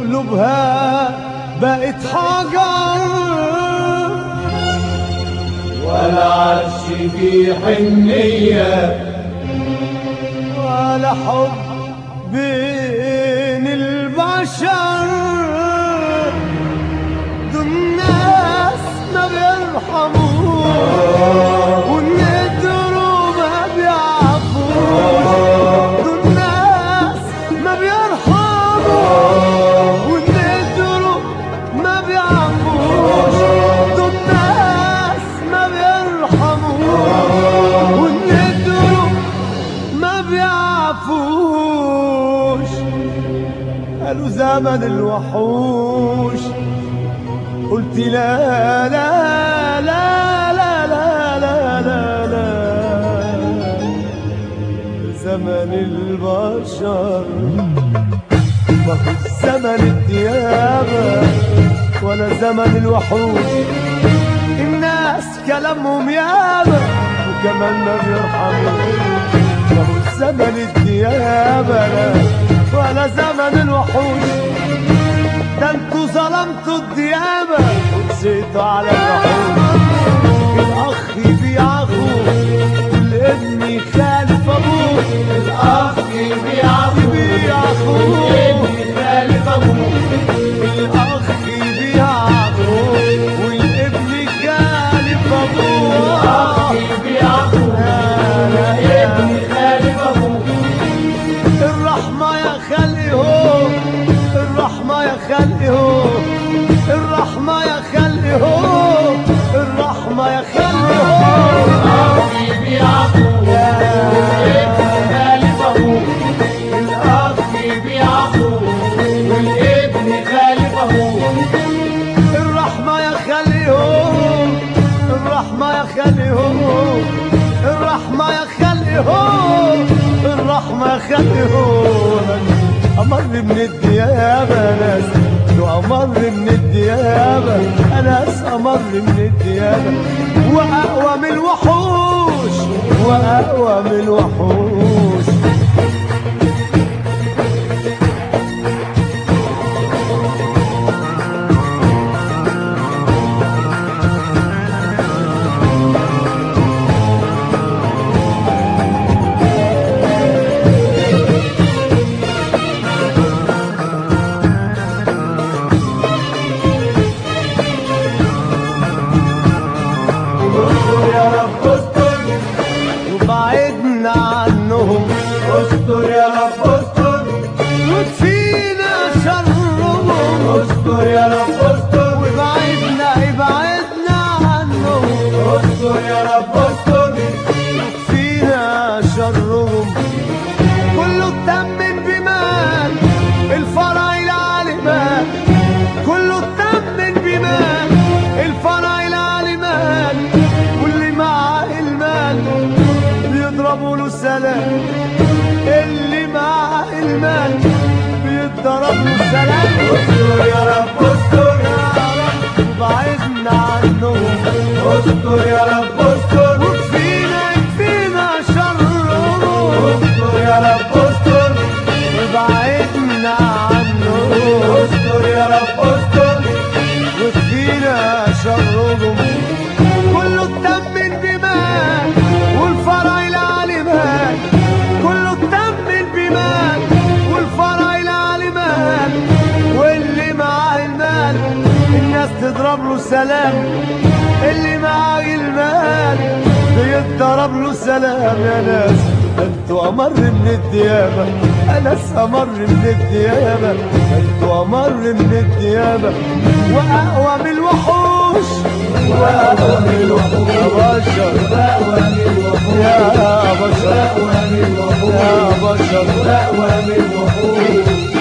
قلوبها بقت حجر ولا عادش في حنية ولا حب بين البشر دول ناس ما بيرحموش والندروا ما بيعرفوش دول ناس ما بيرحموش والندروا ما بيعرفوش دول ناس ما بيرحموش والندروا ما بيعرفوش قالوا زمن الوحوش قلت لا لا لا لا لا لا لا لا زمن البشر ما هو زمن الديابة ولا زمن الوحوش الناس كلامهم ياما وكمان ما بيرحموش ما هو زمن الديابة لا ولا زمن الوحوش ده انتوا ظلمتوا الديابة وقسيتوا على الوحوش الأخ يبيع أخوه الابن يخالف أبوه الأخ يبيع يبيع أخوه ابن خالف أبوه الأخ يبيع أخوه والابن يخالف أبوه الأخ يبيع أخوه ابن خالف أبوه الرحمة يا خلقي هو الرحمة يا خلقي هو الرحمة يا خلقي هو الرحمة يا خلقي هو الأخ يبيع أخوه ابن خالف أبوه الأخ يبيع أخوه والابن خالف أبوه الرحمة يا خلقي هو الرحمة يا خلقي هو الرحمة يا خلقي هو الرحمة يا خلقي هو أمر من الديابة ناس لو أمر من الديابة ناس أمر من الديابة وأقوى من الوحوش وأقوى من الوحوش استر يا رب استر وبعدنا عنهم استر يا رب استر وكفينا شرهم استر يا رب استر وبعدنا ابعدنا عنهم استر يا رب استر فينا شرهم كله اتمن بمال الفرع العالمان كله اتمن بمال الفرع العالمان واللي معاه المال بيضربوا له سلام اللي معاه المال بيضرب له سلام استر يا رب استر وبعدنا عنهم استر يا رب استر وكفينا يكفينا شرهم استر يا رب استر وبعدنا عنه استر يا رب استر وكفينا شرهم كله اتمن بمال والفرع العالمان كله اتمن بمال والفرع العالمان واللي معاه المال الناس تضرب له سلام اللي معاه المال بيتضرب له سلام يا ناس انتوا امر من الديابه اناس امر من الديابه انتوا امر من الديابه واقوى من الوحوش واقوى من الوحوش يا بشر أقوى من الوحوش يا بشر أقوى من الوحوش يا بشر أقوى من الوحوش